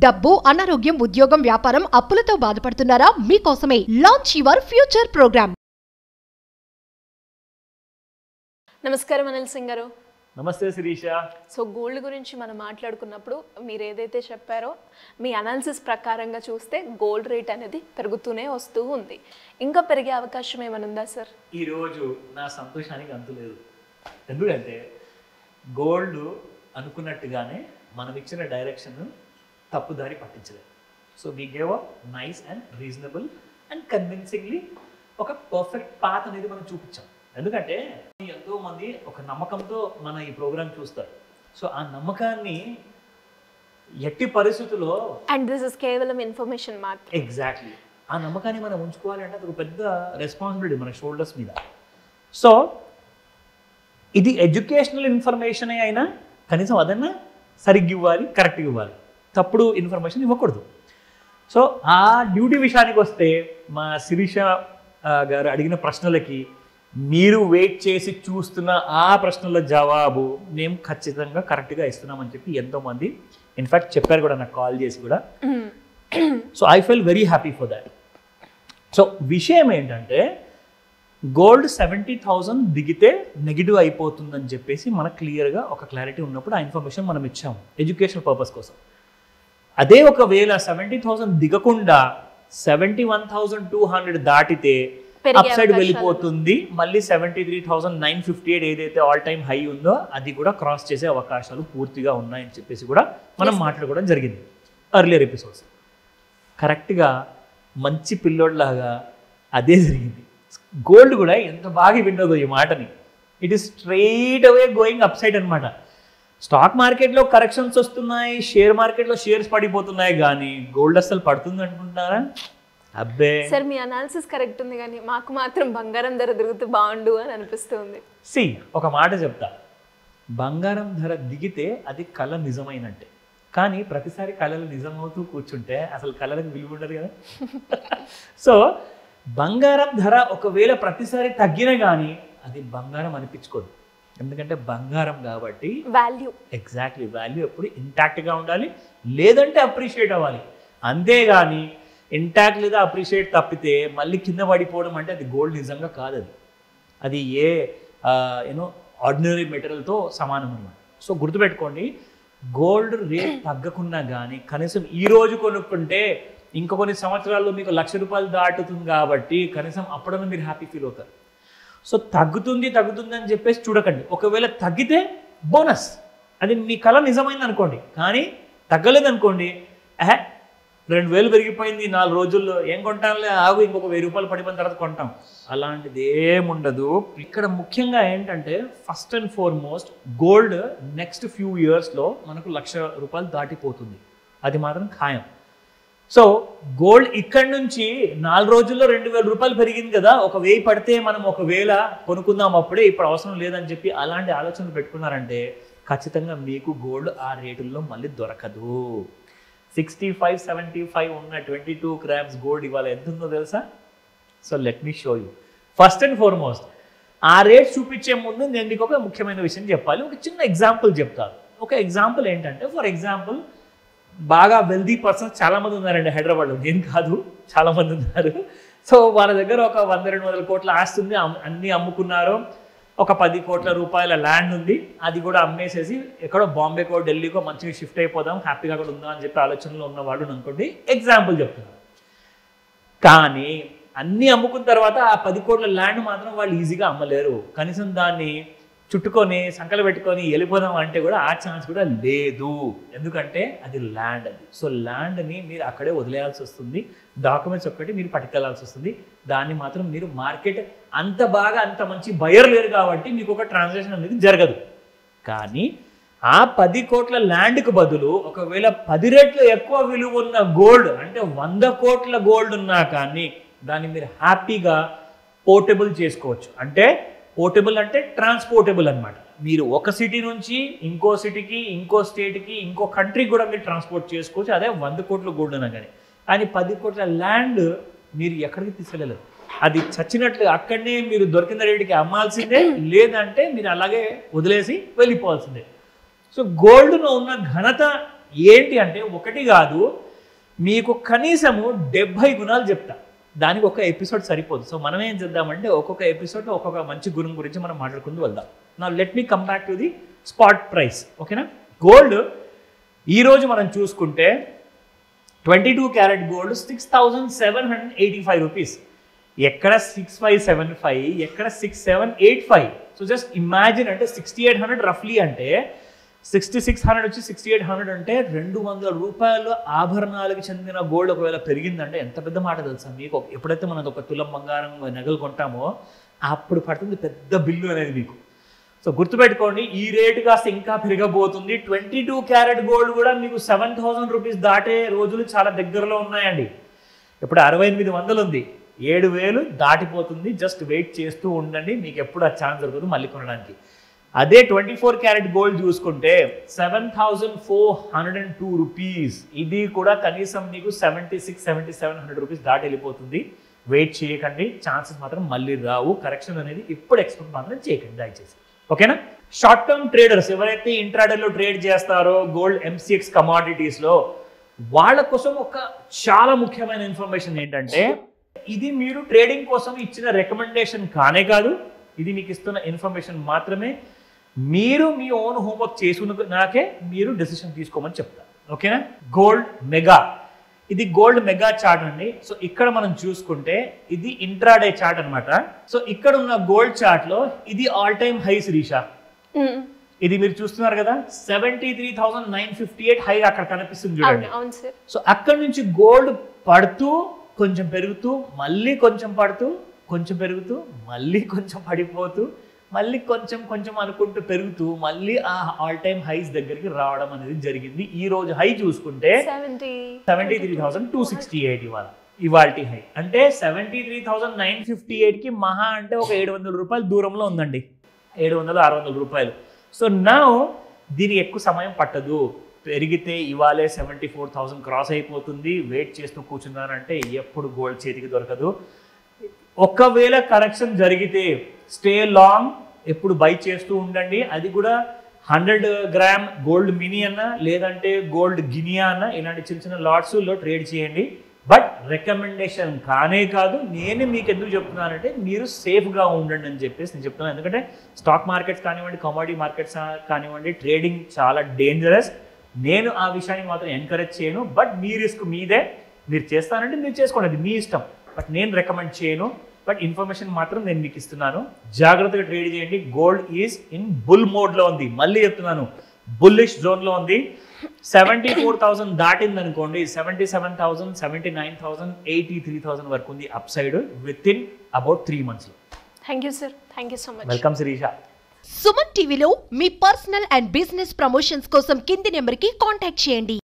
డబ్బు అనారోగ్యం ఉద్యోగం వ్యాపారం అప్పులతో బాధపడుతున్నారా మీకోసమే లాంచ్ యువర్ ఫ్యూచర్ ప్రోగ్రామ్ నమస్కారం అనిల్ సింగ్ గారు నమస్తే శిరీష సో గోల్డ్ గురించి మనం మాట్లాడుకున్నప్పుడు మీరు ఏదైతే చెప్పారో మీ అనాలిసిస్ ప్రకారంగా చూస్తే గోల్డ్ రేట్ అనేది పెరుగుతూనే వస్తూ ఉంది ఇంకా పెరిగే అవకాశం ఏమైనా ఉందా సార్ ఈరోజు నా సంతోషానికి అంతు లేదు ఎందుకంటే గోల్డ్ అనుకున్నట్టుగానే మనం ఇచ్చిన డైరెక్షన్ తప్పుదారి పట్టించలేదు so we gave a nice and reasonable and convincingly ఒక పర్ఫెక్ట్ పాత్ అనేది మనం చూపించాం ఎందుకంటే ఎంతో మంది ఒక నమ్మకంతో మన ఈ ప్రోగ్రామ్ చూస్తారు సో ఆ నమ్మకాన్ని ఎట్టి పరిస్థితుల్లో అండ్ దిస్ ఇస్ కేవలం ఇన్ఫర్మేషన్ మాత్రం ఎగ్జాక్ట్లీ ఆ నమ్మకాన్ని మనం ఉంచుకోవాలి అంటే అది ఒక పెద్ద రెస్పాన్సిబిలిటీ మన షోల్డర్స్ మీద సో ఇది ఎడ్యుకేషనల్ ఇన్ఫర్మేషన్ అయినా కనీసం అదన్నా సరిగ్గా ఇవ్వాలి కరెక్ట్గా ఇవ్వాలి తప్పుడు ఇన్ఫర్మేషన్ ఇవ్వకూడదు సో ఆ డ్యూటీ విషయానికి వస్తే మా శిరీష ఆ, గారు అడిగిన ప్రశ్నలకి మీరు వెయిట్ చేసి చూస్తున్న ఆ ప్రశ్నల జవాబు మేము ఖచ్చితంగా కరెక్ట్గా ఇస్తున్నామని చెప్పి ఎంతోమంది ఇన్ఫ్యాక్ట్ చెప్పారు కూడా నాకు కాల్ చేసి కూడా so I feel very happy for that so విషయం ఏంటంటే గోల్డ్ సెవెంటీ థౌజండ్ దిగితే నెగిటివ్ అయిపోతుందని చెప్పేసి మనకు క్లియర్గా ఒక క్లారిటీ ఉన్నప్పుడు ఆ ఇన్ఫర్మేషన్ మనం ఇచ్చాము ఎడ్యుకేషనల్ పర్పస్ కోసం అదే ఒకవేళ సెవెంటీ థౌసండ్ దిగకుండా seventy one thousand two hundred దాటితే పెరిగే అప్ సైడ్ అవకాశాలు. వెళ్ళిపోతుంది మళ్ళీ seventy three thousand nine fifty eight ఏదైతే ఆల్ టైమ్ హై ఉందో అది కూడా క్రాస్ చేసే అవకాశాలు పూర్తిగా ఉన్నాయని చెప్పేసి కూడా మనం మాట్లాడుకోవడం జరిగింది అర్లియర్ ఎపిసోడ్స్ కరెక్ట్గా మంచి పిల్లోడ్లాగా అదే జరిగింది గోల్డ్ కూడా ఎంత బాగా విన్నదో ఈ మాటని it is straight away going up side అనమాట స్టాక్ మార్కెట్లో కరెక్షన్స్ వస్తున్నాయి షేర్ మార్కెట్లో షేర్స్ పడిపోతున్నాయి కానీ గోల్డ్ అసలు పడుతుంది అనుకుంటున్నారా అబ్బే సార్ మీ అనాలిసిస్ కరెక్ట్ ఉంది కానీ మాకు మాత్రం బంగారం ధర తిరుగుతూ బాగుండు అని అనిపిస్తుంది సి ఒక మాట చెప్తా బంగారం ధర దిగితే అది కళ నిజమైనట్టే కానీ ప్రతిసారి కళలు నిజమవుతూ కూర్చుంటే అసలు కళలకు విలువ ఉండదు కదా సో బంగారం ధర ఒకవేళ ప్రతిసారి తగ్గినా కానీ అది బంగారం అనిపించుకోదు ఎందుకంటే బంగారం కాబట్టి వాల్యూ ఎగ్జాక్ట్లీ వాల్యూ ఎప్పుడు ఇంటాక్ట్గా ఉండాలి లేదంటే అప్రిషియేట్ అవ్వాలి అంతేగాని ఇంటాక్ట్ లేదా అప్రిషియేట్ తప్పితే మళ్ళీ కింద పడిపోవడం అంటే అది గోల్డ్ నిజంగా కాదు అది అది ఏ యూనో ఆర్డినరీ మెటీరియల్తో సమానం అనమాట సో గుర్తుపెట్టుకోండి గోల్డ్ రేట్ తగ్గకున్నా కానీ కనీసం ఈ రోజు కొనుక్కుంటే ఇంకో కొన్ని సంవత్సరాల్లో మీకు లక్ష రూపాయలు దాటుతుంది కాబట్టి కనీసం అప్పుడన్నా మీరు హ్యాపీ ఫీల్ అవుతారు సో తగ్గుతుంది తగ్గుతుంది అని చెప్పేసి చూడకండి ఒకవేళ తగ్గితే బోనస్ అది మీ కళ నిజమైంది అనుకోండి కానీ తగ్గలేదు అనుకోండి అహే రెండు వేలు పెరిగిపోయింది నాలుగు రోజుల్లో ఏం కొంటాంలే ఆగు ఇంకొక వెయ్యి రూపాయలు పడిపోయిన తర్వాత కొంటాం అలాంటిది ఏముండదు ఇక్కడ ముఖ్యంగా ఏంటంటే first and foremost gold next few ఇయర్స్లో మనకు లక్ష రూపాయలు దాటిపోతుంది అది మాత్రం ఖాయం సో గోల్డ్ ఇక్కడ నుంచి నాలుగు రోజుల్లో రెండు వేల రూపాయలు పెరిగింది కదా ఒక వెయ్యి పడితే మనం ఒకవేళ కొనుక్కుందాం అప్పుడే ఇప్పుడు అవసరం లేదని చెప్పి అలాంటి ఆలోచనలు పెట్టుకున్నారంటే ఖచ్చితంగా మీకు గోల్డ్ ఆ రేటుల్లో మళ్ళీ దొరకదు సిక్స్టీ ఫైవ్ సెవెంటీ ఫైవ్ ఉన్న ట్వంటీ టూ గ్రామ్స్ గోల్డ్ ఇవాళ ఎంత ఉందో తెలుసా so let me show you first and foremost ఆ రేట్ చూపించే ముందు నేను మీకు ఒక ముఖ్యమైన విషయం చెప్పాలి ఒక చిన్న ఎగ్జాంపుల్ చెప్తాను ఒక ఎగ్జాంపుల్ ఏంటంటే ఫర్ ఎగ్జాంపుల్ బాగా వెల్దీ పర్సన్స్ చాలా మంది ఉన్నారండి హైదరాబాద్లో నేను కాదు చాలా మంది ఉన్నారు సో వాళ్ళ దగ్గర ఒక వంద రెండు వందల కోట్ల ఆస్తి ఉంది అమ్- అన్ని అమ్ముకున్నారు ఒక పది కోట్ల రూపాయల ల్యాండ్ ఉంది అది కూడా అమ్మేసేసి ఎక్కడో బాంబేకో ఢిల్లీకో మంచిగా షిఫ్ట్ అయిపోదాం హ్యాపీగా కూడా ఉందాం అని చెప్పి ఆలోచనలో ఉన్నవాళ్ళు అనుకోండి ఎగ్జాంపుల్ చెప్తున్నాను కానీ అన్నీ అమ్ముకున్న తర్వాత ఆ పది కోట్ల ల్యాండ్ మాత్రం వాళ్ళు ఈజీగా అమ్మలేరు కనీసం దాన్ని చుట్టుకొని సంకలు పెట్టుకొని వెళ్ళిపోదాం అంటే కూడా ఆ ఛాన్స్ కూడా లేదు ఎందుకంటే అది ల్యాండ్ అది సో ల్యాండ్ని మీరు అక్కడే వదిలేయాల్సి వస్తుంది డాక్యుమెంట్స్ ఒక్కటి మీరు పట్టుకెళ్లాల్సి వస్తుంది దాన్ని మాత్రం మీరు మార్కెట్ అంత బాగా అంత మంచి బయర్ లేరు కాబట్టి మీకు ఒక ట్రాన్సాక్షన్ అనేది జరగదు కానీ ఆ పది కోట్ల ల్యాండ్కి బదులు ఒకవేళ పది రెట్లు ఎక్కువ విలువ ఉన్న గోల్డ్ అంటే వంద కోట్ల గోల్డ్ ఉన్నా కానీ దాన్ని మీరు హ్యాపీగా పోర్టబుల్ చేసుకోవచ్చు అంటే పోర్టబుల్ అంటే ట్రాన్స్పోర్టబుల్ అన్నమాట మీరు ఒక సిటీ నుంచి ఇంకో సిటీకి ఇంకో స్టేట్కి ఇంకో కంట్రీకి కూడా మీరు ట్రాన్స్పోర్ట్ చేసుకోవచ్చు అదే వంద కోట్ల గోల్డ్ అన్నా కానీ కానీ పది కోట్ల ల్యాండ్ మీరు ఎక్కడికి తీసుకెళ్ళలేరు అది చచ్చినట్లు అక్కడనే మీరు దొరికిన రేటుకి అమ్మాల్సిందే లేదంటే మీరు అలాగే వదిలేసి వెళ్ళిపోవాల్సిందే సో గోల్డ్లో ఉన్న ఘనత ఏంటి అంటే ఒకటి కాదు మీకు కనీసము డెబ్భై గుణాలు చెప్తా దానికి ఒక ఎపిసోడ్ సరిపోదు సో మనం ఏం చేద్దామంటే ఒక్కొక్క ఎపిసోడ్ ఒక్కొక్క మంచి గుణం గురించి మనం మాట్లాడుకుంటూ వెళ్దాం నా let me come back to the spot price ఓకేనా గోల్డ్ ఈరోజు మనం చూసుకుంటే twenty two carat gold six thousand seven hundred eighty five rupees ఎక్కడ సిక్స్ ఫైవ్ సెవెన్ ఫైవ్ ఎక్కడ six seven eight five so just imagine అంటే sixty eight hundred రఫ్లీ అంటే sixty six hundred వచ్చి సిక్స్టీ ఎయిట్ హండ్రెడ్ అంటే రెండు వందల రూపాయలు ఆభరణాలకు చెందిన గోల్డ్ ఒకవేళ పెరిగిందంటే ఎంత పెద్ద మాట తెలుసా మీకు ఒక- ఎప్పుడైతే మనం ఒక తులం బంగారం నగలు కొంటామో అప్పుడు పడుతుంది పెద్ద బిల్లు అనేది మీకు సో గుర్తుపెట్టుకోండి ఈ రేటు కాస్త ఇంకా పెరగబోతుంది ట్వంటీ టూ క్యారెట్ గోల్డ్ కూడా మీకు సెవెన్ థౌసండ్ రూపీస్ దాటే రోజులు చాలా దగ్గరలో ఉన్నాయండి ఇప్పుడు అరవై ఎనిమిది వందలు ఉంది ఏడు వేలు దాటిపోతుంది జస్ట్ వెయిట్ చేస్తూ ఉండండి మీకు ఎప్పుడు ఆ ఛాన్స్ దొరకదు మళ్ళీ కొనడానికి అదే ట్వంటీ ఫోర్ క్యారెట్ గోల్డ్ చూసుకుంటే seven thousand four hundred and two rupees ఇది కూడా కనీసం మీకు seventy six seventy seven hundred rupees దాటి వెళ్ళిపోతుంది వెయిట్ చేయకండి ఛాన్సెస్ మాత్రం మళ్ళీ రావు కరెక్షన్ అనేది ఇప్పుడు ఎక్స్పెక్ట్ మాత్రం చేయకండి దయచేసి ఓకేనా షార్ట్ టర్మ్ ట్రేడర్స్ ఎవరైతే ఇంట్రాడేలో ట్రేడ్ చేస్తారో గోల్డ్ ఎంసీఎక్స్ కమాడిటీస్లో వాళ్ళ కోసం ఒక చాలా ముఖ్యమైన ఇన్ఫర్మేషన్ ఏంటంటే ఇది మీరు ట్రేడింగ్ కోసం ఇచ్చిన రికమెండేషన్ కానే కాదు ఇది మీకు ఇస్తున్న ఇన్ఫర్మేషన్ మాత్రమే మీరు మీ ఓన్ హోంవర్క్ చేసుకున్నాకే మీరు డెసిషన్ తీసుకోమని చెప్తారు ఓకేనా గోల్డ్ మెగా ఇది గోల్డ్ మెగా చార్ట్ అండి సో ఇక్కడ మనం చూసుకుంటే ఇది ఇంట్రాడే చార్ట్ అన్నమాట సో ఇక్కడ ఉన్న గోల్డ్ చార్ట్ లో ఇది all time high Srisha hmm. ఇది మీరు చూస్తున్నారు కదా seventy three thousand nine fifty eight high అక్కడ కనిపిస్తుంది అవును చూడండి అవును సార్ సో అక్కడ నుంచి గోల్డ్ పడుతూ కొంచెం పెరుగుతూ మళ్ళీ కొంచెం పడుతూ కొంచెం పెరుగుతూ మళ్ళీ కొంచెం పడిపోతూ మళ్ళీ కొంచెం కొంచెం అనుకుంటూ పెరుగుతూ మళ్ళీ ఆ ఆల్ టైమ్ హైస్ దగ్గరికి రావడం అనేది జరిగింది ఈ రోజు హై చూసుకుంటే seventy seventy three thousand two sixty eight ఇవాళ ఇవాల్టి హై అంటే seventy three thousand nine fifty ఎయిట్కి మహా అంటే ఒక ఏడు వందల రూపాయలు దూరంలో ఉందండి ఏడు వందలు ఆరు వందల రూపాయలు సో నా దీనికి ఎక్కువ సమయం పట్టదు పెరిగితే ఇవాళే సెవెంటీ ఫోర్ థౌసండ్ క్రాస్ అయిపోతుంది వెయిట్ చేస్తూ కూర్చున్నానంటే ఎప్పుడు గోల్డ్ చేతికి దొరకదు ఒకవేళ కరెక్షన్ జరిగితే స్టే లాంగ్ ఎప్పుడు బై చేస్తూ ఉండండి అది కూడా హండ్రెడ్ గ్రామ్ గోల్డ్ మినీ అన్న లేదంటే గోల్డ్ గినియా అన్న ఇలాంటి చిన్న చిన్న లాట్స్లో ట్రేడ్ చేయండి బట్ రికమెండేషన్ కానే కాదు నేను మీకు ఎందుకు చెప్తున్నానంటే మీరు సేఫ్గా ఉండండి అని చెప్పేసి నేను చెప్తున్నాను ఎందుకంటే స్టాక్ మార్కెట్స్ కానివ్వండి కమాడిటీ మార్కెట్స్ కానివ్వండి ట్రేడింగ్ చాలా డేంజరస్ నేను ఆ విషయాన్ని మాత్రం ఎంకరేజ్ చేయను బట్ మీ రిస్క్ మీదే మీరు చేస్తానంటే మీరు చేసుకోండి అది మీ ఇష్టం బట్ నేను రికమెండ్ చేయను బట్ ఇన్ఫర్మేషన్ మాత్రం నేను మీకు ఇస్తున్నాను జాగ్రత్తగా ట్రేడ్ చేయండి గోల్డ్ ఈజ్ ఇన్ బుల్ మోడ్లో ఉంది మళ్ళీ చెప్తున్నాను బుల్లిష్ జోన్లో ఉంది సెవెంటీ ఫోర్ థౌసండ్ దాటింది అనుకోండి seventy seven thousand seventy nine thousand eighty three thousand వరకు ఉంది upside within about three మంత్స్లో thank you sir thank you so much welcome Sirisha Suman టీవీలో మీ పర్సనల్ అండ్ బిజినెస్ ప్రమోషన్స్ కోసం కింది నెంబర్కి కాంటాక్ట్ చేయండి